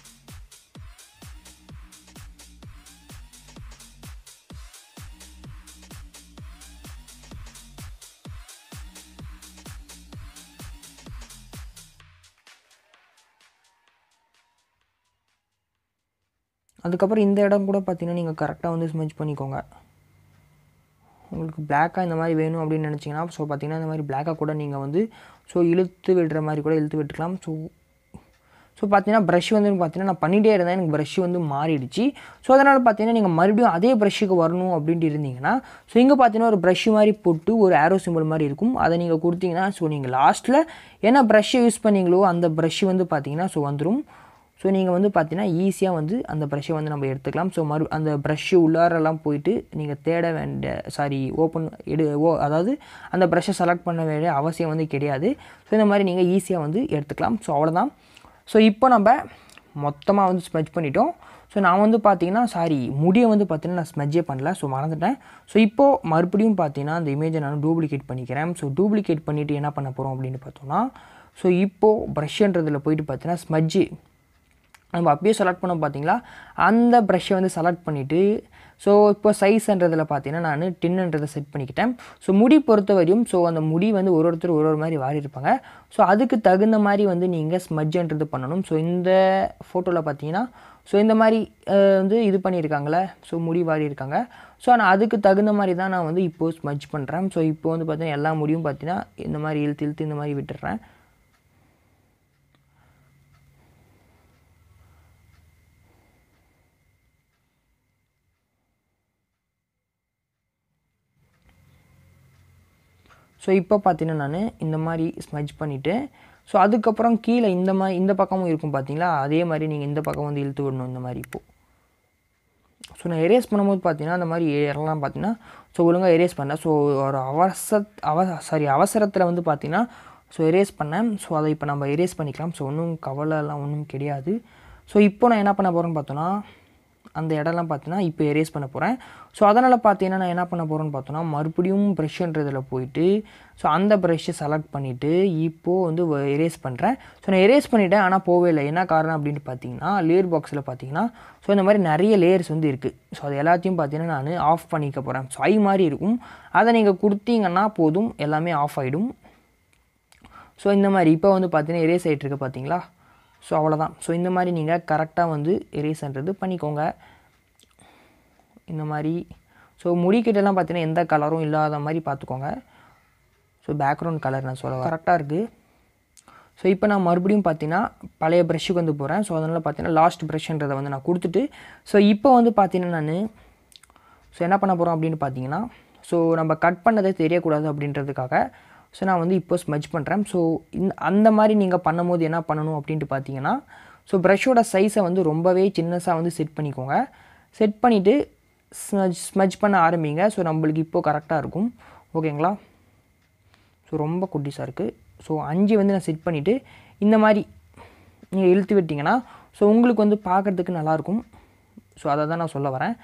அதுக்கப்புறம் இந்த இடம் கூட பார்த்தீங்கன்னா நீங்கள் கரெக்டாக வந்து ஸ்மெச் பண்ணிக்கோங்க உங்களுக்கு பிளாக்காக இந்த மாதிரி வேணும் அப்படின்னு நினச்சிங்கன்னா ஸோ பார்த்தீங்கன்னா இந்த மாதிரி பிளாக்காக கூட நீங்கள் வந்து ஸோ இழுத்து விடுற மாதிரி கூட இழுத்து விட்டுக்கலாம் ஸோ ஸோ பார்த்தீங்கன்னா ப்ரஷ் வந்து பார்த்தீங்கன்னா நான் பண்ணிகிட்டே இருந்தேன் எனக்கு ப்ரஷ் வந்து மாறிடுச்சு ஸோ அதனால் பார்த்தீங்கன்னா நீங்கள் மறுபடியும் அதே ப்ரஷ்ஷுக்கு வரணும் அப்படின்ட்டு இருந்தீங்கன்னா ஸோ இங்கே பார்த்தீங்கன்னா ஒரு ப்ரஷ் மாதிரி போட்டு ஒரு ஆரோ சிம்பிள் மாதிரி இருக்கும் அதை நீங்கள் கொடுத்தீங்கன்னா ஸோ நீங்கள் லாஸ்ட்டில் என்ன ப்ரஷ்ஷை யூஸ் பண்ணீங்களோ அந்த ப்ரஷ் வந்து பார்த்தீங்கன்னா ஸோ வந்துடும் ஸோ நீங்கள் வந்து பார்த்தீங்கன்னா ஈஸியாக வந்து அந்த ப்ரஷ்ஷை வந்து நம்ம எடுத்துக்கலாம் ஸோ மறு அந்த ப்ரஷ்ஷு உள்ளாரெல்லாம் போயிட்டு நீங்கள் தேட வேண்டிய சாரி ஓப்பன் எடு ஓ அதாவது அந்த ப்ரஷ்ஷை செலக்ட் பண்ண வேண்டிய அவசியம் வந்து கிடையாது ஸோ இந்த மாதிரி நீங்கள் ஈஸியாக வந்து எடுத்துக்கலாம் ஸோ அவ்வளோதான் ஸோ இப்போ நம்ம மொத்தமாக வந்து ஸ்மெச் பண்ணிட்டோம் ஸோ நான் வந்து பார்த்தீங்கன்னா சாரி முடியை வந்து பார்த்தீங்கன்னா நான் ஸ்மெஜ்ஜே பண்ணல ஸோ மறந்துட்டேன் ஸோ இப்போது மறுபடியும் பார்த்தீங்கன்னா அந்த இமேஜை நான் டூப்ளிகேட் பண்ணிக்கிறேன் ஸோ டூப்ளிகேட் பண்ணிவிட்டு என்ன பண்ண போகிறோம் அப்படின்னு பார்த்தோம்னா ஸோ இப்போது ப்ரஷ்ன்றதில் போயிட்டு பார்த்தீங்கன்னா ஸ்மெஜ்ஜு நம்ம அப்பயே செலக்ட் பண்ணோம் பார்த்தீங்களா அந்த ப்ரஷ்ஷை வந்து செலக்ட் பண்ணிவிட்டு ஸோ இப்போ சைஸ்ன்றதில் பார்த்தீங்கன்னா நான் டின்னுன்றதை செட் பண்ணிக்கிட்டேன் ஸோ முடி பொறுத்த வரையும் ஸோ அந்த முடி வந்து ஒரு ஒருத்தர் ஒரு ஒரு மாதிரி வாரி இருப்பாங்க ஸோ அதுக்கு தகுந்த மாதிரி வந்து நீங்கள் ஸ்மஜ்ன்றது பண்ணணும் ஸோ இந்த ஃபோட்டோவில் பார்த்தீங்கன்னா ஸோ இந்த மாதிரி அஹ், வந்து இது பண்ணியிருக்காங்களே ஸோ முடி வாரி இருக்காங்க ஸோ நான் அதுக்கு தகுந்த மாதிரி தான் நான் வந்து இப்போது ஸ்மஜ் பண்ணுறேன் ஸோ இப்போ வந்து பார்த்தீங்கன்னா எல்லா முடியும் பார்த்தீங்கன்னா இந்த மாதிரி இழுத்து இழுத்து இந்த மாதிரி விட்டுடுறேன் ஸோ இப்போ பார்த்தீங்கன்னா நான் இந்த மாதிரி ஸ்மஜ் பண்ணிவிட்டு ஸோ அதுக்கப்புறம் கீழே இந்த மாதிரி இந்த பக்கமும் இருக்கும் பார்த்தீங்களா அதே மாதிரி நீங்கள் இந்த பக்கம் வந்து இழுத்து விடணும் இந்த மாதிரி இப்போது ஸோ நான் எரேஸ் பண்ணும்போது பார்த்தீங்கன்னா அந்த மாதிரி இடம்லாம் பார்த்தீங்கன்னா ஸோ ஒழுங்காக எரேஸ் பண்ணேன் ஸோ ஒரு அவசர அவ சாரி அவசரத்தில் வந்து பார்த்தீங்கன்னா ஸோ எரேஸ் பண்ணேன் ஸோ அதை இப்போ நம்ம எரேஸ் பண்ணிக்கலாம் ஸோ ஒன்றும் கவலைலாம் ஒன்றும் கிடையாது ஸோ இப்போ நான் என்ன பண்ண போகிறேன்னு பார்த்தோன்னா அந்த இடம்லாம் பார்த்தீங்கன்னா இப்போ எரேஸ் பண்ண போகிறேன் ஸோ அதனால் பார்த்தீங்கன்னா நான் என்ன பண்ண போகிறேன்னு பார்த்தோன்னா மறுபடியும் ப்ரெஷ்ன்றதில் போயிட்டு ஸோ அந்த ப்ரெஷ்ஷை செலக்ட் பண்ணிவிட்டு இப்போது வந்து எரேஸ் பண்ணுறேன் ஸோ நான் எரேஸ் பண்ணிவிட்டேன் ஆனால் போகவே இல்லை என்ன காரணம் அப்படின்ட்டு பார்த்தீங்கன்னா லேயர் பாக்ஸில் பார்த்தீங்கன்னா ஸோ இந்த மாதிரி நிறைய லேயர்ஸ் வந்து இருக்குது ஸோ அது எல்லாத்தையும் பார்த்தீங்கன்னா நான் ஆஃப் பண்ணிக்க போகிறேன் ஸோ ஐ மாதிரி இருக்கும் அதை நீங்கள் கொடுத்தீங்கன்னா போதும் எல்லாமே ஆஃப் ஆகிடும் ஸோ இந்த மாதிரி இப்போ வந்து பார்த்தீங்கன்னா எரேஸ் ஆகிட்டு இருக்கு பார்த்தீங்களா ஸோ அவ்வளோதான் ஸோ இந்த மாதிரி நீங்கள் கரெக்டாக வந்து எரேஸ்ன்றது பண்ணிக்கோங்க இந்த மாதிரி ஸோ முடிக்கிட்டலாம் பார்த்தீங்கன்னா எந்த கலரும் இல்லாத மாதிரி பார்த்துக்கோங்க ஸோ பேக்ரவுண்ட் கலர் நான் சொல்ல கரெக்டாக இருக்குது ஸோ இப்போ நான் மறுபடியும் பார்த்தீங்கன்னா பழைய ப்ரஷ்ஷுக்கு வந்து போகிறேன் ஸோ அதனால் பார்த்தீங்கன்னா லாஸ்ட் ப்ரஷ்ன்றதை வந்து நான் கொடுத்துட்டு ஸோ இப்போ வந்து பார்த்தீங்கன்னா நான் ஸோ என்ன பண்ண போகிறோம் அப்படின்னு பார்த்தீங்கன்னா ஸோ நம்ம கட் பண்ணதே தெரியக்கூடாது அப்படின்றதுக்காக ஸோ நான் வந்து இப்போ ஸ்மெஜ் பண்ணுறேன் ஸோ இந்த அந்த மாதிரி நீங்கள் பண்ணும்போது என்ன பண்ணணும் அப்படின்ட்டு பார்த்தீங்கன்னா ஸோ ப்ரஷ்ஷோட சைஸை வந்து ரொம்பவே சின்னஸாக வந்து செட் பண்ணிக்கோங்க செட் பண்ணிவிட்டு ஸ்மஜ் ஸ்மஜ் பண்ண ஆரம்பிங்க ஸோ நம்மளுக்கு இப்போது கரெக்டாக இருக்கும் ஓகேங்களா ஸோ ரொம்ப குட்டிஸாக இருக்குது ஸோ அஞ்சு வந்து நான் செட் பண்ணிவிட்டு இந்த மாதிரி நீங்கள் இழுத்து விட்டிங்கன்னா ஸோ உங்களுக்கு வந்து பார்க்குறதுக்கு நல்லாயிருக்கும் ஸோ அதை தான் நான் சொல்ல வரேன்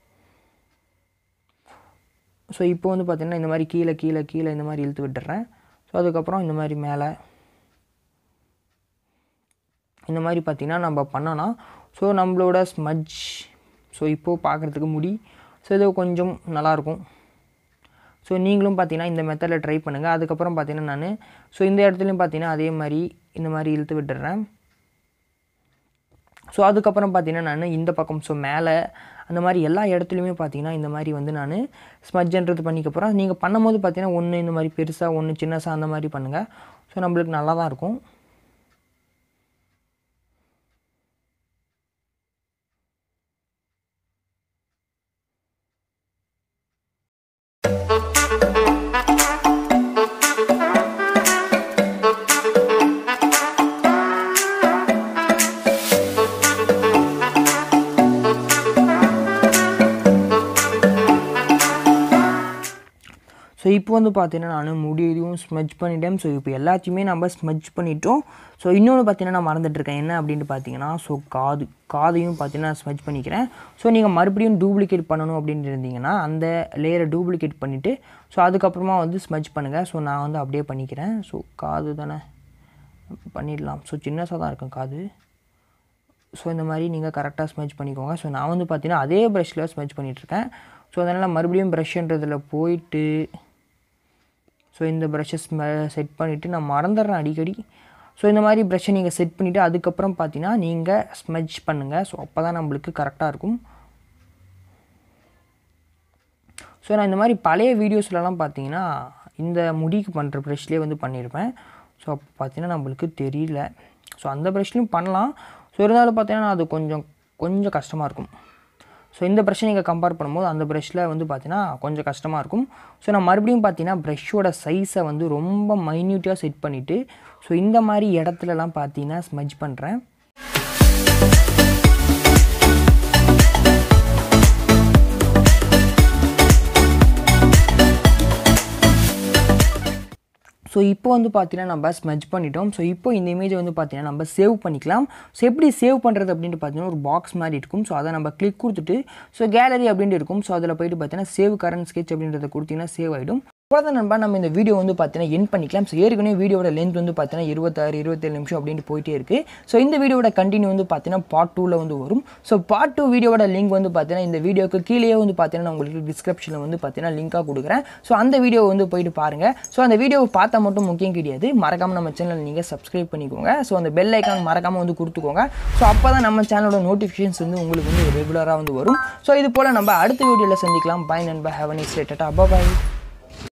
ஸோ இப்போ வந்து பார்த்திங்கன்னா இந்த மாதிரி கீழே கீழே கீழே இந்த மாதிரி இழுத்து விட்டுறேன் ஸோ அதுக்கப்புறம் இந்த மாதிரி மேலே இந்த மாதிரி பார்த்திங்கன்னா நம்ம பண்ணோன்னா ஸோ நம்மளோட ஸ்மஜ் ஸோ இப்போது பார்க்குறதுக்கு முடி ஸோ இது கொஞ்சம் நல்லாயிருக்கும் ஸோ நீங்களும் பார்த்தீங்கன்னா இந்த மெத்தடில் ட்ரை பண்ணுங்கள் அதுக்கப்புறம் பார்த்தீங்கன்னா நான் ஸோ இந்த இடத்துலையும் பார்த்தீங்கன்னா அதே மாதிரி இந்த மாதிரி இழுத்து விட்டுறேன் ஸோ அதுக்கப்புறம் பார்த்தீங்கன்னா நான் இந்த பக்கம் ஸோ மேலே அந்த மாதிரி எல்லா இடத்துலையுமே பார்த்தீங்கன்னா இந்த மாதிரி வந்து நான் ஸ்மஜ்ன்றது பண்ணிக்க போகிறேன் நீங்கள் பண்ணும்போது பார்த்தீங்கன்னா ஒன்று இந்த மாதிரி பெருசாக ஒன்று சின்னசாக அந்த மாதிரி பண்ணுங்கள் ஸோ நம்மளுக்கு நல்லா தான் இருக்கும் ஸோ ஸோ இப்போ வந்து பார்த்தீங்கன்னா நான் முடியையும் ஸ்மெஜ் பண்ணிட்டேன் ஸோ இப்போ எல்லாத்தையுமே நம்ம ஸ்மெஜ் பண்ணிட்டோம் ஸோ இன்னொன்று பார்த்தீங்கன்னா நான் மறந்துட்டுருக்கேன் என்ன அப்படின்ட்டு பார்த்தீங்கன்னா ஸோ காது காதையும் பார்த்தீங்கன்னா ஸ்மெஜ் பண்ணிக்கிறேன் ஸோ நீங்கள் மறுபடியும் டூப்ளிகேட் பண்ணணும் அப்படின்ட்டு இருந்தீங்கன்னா அந்த லேயரை டூப்ளிகேட் பண்ணிவிட்டு ஸோ அதுக்கப்புறமா வந்து ஸ்மெஜ் பண்ணுங்கள் ஸோ நான் வந்து அப்படியே பண்ணிக்கிறேன் ஸோ காது தானே பண்ணிடலாம் ஸோ சின்னசாக தான் இருக்கும் காது ஸோ இந்த மாதிரி நீங்கள் கரெக்டாக ஸ்மெஜ் பண்ணிக்கோங்க ஸோ நான் வந்து பார்த்தீங்கன்னா அதே ப்ரஷ்ஷில் ஸ்மெஜ் பண்ணிகிட்ருக்கேன் ஸோ அதனால் மறுபடியும் ப்ரஷ்ன்றதில் போயிட்டு ஸோ இந்த ப்ரஷ்ஷை ஸ்மெ செட் பண்ணிவிட்டு நான் மறந்துடுறேன் அடிக்கடி ஸோ இந்த மாதிரி ப்ரஷ்ஷை நீங்கள் செட் பண்ணிவிட்டு அதுக்கப்புறம் பார்த்தீங்கன்னா நீங்கள் ஸ்மெஜ் பண்ணுங்கள் ஸோ அப்போ தான் நம்மளுக்கு கரெக்டாக இருக்கும் ஸோ நான் இந்த மாதிரி பழைய வீடியோஸ்லலாம் பார்த்தீங்கன்னா இந்த முடிக்கு பண்ணுற ப்ரஷ்லேயே வந்து பண்ணியிருப்பேன் ஸோ அப்போ பார்த்தீங்கன்னா நம்மளுக்கு தெரியல ஸோ அந்த ப்ரஷ்லையும் பண்ணலாம் ஸோ இருந்தாலும் பார்த்தீங்கன்னா அது கொஞ்சம் கொஞ்சம் கஷ்டமாக இருக்கும் ஸோ இந்த ப்ரஷ்ஷை நீங்கள் கம்பேர் பண்ணும்போது அந்த ப்ரஷ்ஷில் வந்து பார்த்தீங்கன்னா கொஞ்சம் கஷ்டமாக இருக்கும் ஸோ நான் மறுபடியும் பார்த்தீங்கன்னா ப்ரஷ்ஷோட சைஸை வந்து ரொம்ப மைன்யூட்டாக செட் பண்ணிவிட்டு ஸோ இந்த மாதிரி இடத்துலலாம் பார்த்தீங்கன்னா ஸ்மஜ் பண்ணுறேன் ஸோ இப்போ வந்து பார்த்தீங்கன்னா நம்ம ஸ்மெஜ் பண்ணிட்டோம் ஸோ இப்போ இந்த இமேஜை வந்து பார்த்தீங்கன்னா நம்ம சேவ் பண்ணிக்கலாம் ஸோ எப்படி சேவ் பண்ணுறது அப்படின்ட்டு பார்த்தீங்கன்னா ஒரு பாக்ஸ் மாதிரி இருக்கும் ஸோ அதை நம்ம கிளிக் கொடுத்துட்டு ஸோ கேலரி அப்படின்ட்டு இருக்கும் ஸோ அதில் போயிட்டு பார்த்தீங்கன்னா சேவ் கரண்ட் ஸ்கெச் அப்படின்றத கொடுத்தீங்கன்னா சேவ் ஆகிடும் அவ்வளோதான் நண்பா நம்ம இந்த வீடியோ வந்து பார்த்தீங்கன்னா என் பண்ணிக்கலாம் ஸோ ஏற்கனவே வீடியோட லென்த் வந்து பார்த்தீங்கன்னா இருபத்தாறு இருபத்தேழு நிமிஷம் அப்படின்ட்டு போயிட்டே இருக்குது ஸோ இந்த வீடியோட கண்டினியூ வந்து பார்த்தீங்கன்னா பார்ட் டூவில் வந்து வரும் ஸோ பார்ட் டூ வீடியோட லிங்க் வந்து பார்த்தீங்கன்னா இந்த வீடியோக்கு கீழே வந்து பார்த்தீங்கன்னா நான் உங்களுக்கு டிஸ்கிரிப்ஷனில் வந்து பார்த்தீங்கன்னா லிங்காக கொடுக்குறேன் ஸோ அந்த வீடியோ வந்து போயிட்டு பாருங்கள் ஸோ அந்த வீடியோவை பார்த்தா மட்டும் முக்கியம் கிடையாது மறக்காமல் நம்ம சேனல் நீங்கள் சப்ஸ்கிரைப் பண்ணிக்கோங்க ஸோ அந்த பெல் ஐக்கான் மறக்காமல் வந்து கொடுத்துக்கோங்க ஸோ அப்போ தான் நம்ம சேனலோட நோட்டிஃபிகேஷன்ஸ் வந்து உங்களுக்கு வந்து ரெகுலராக வந்து வரும் ஸோ இது போல் நம்ம அடுத்த வீடியோவில் சந்திக்கலாம் பாய் நண்பா have a nice day tata bye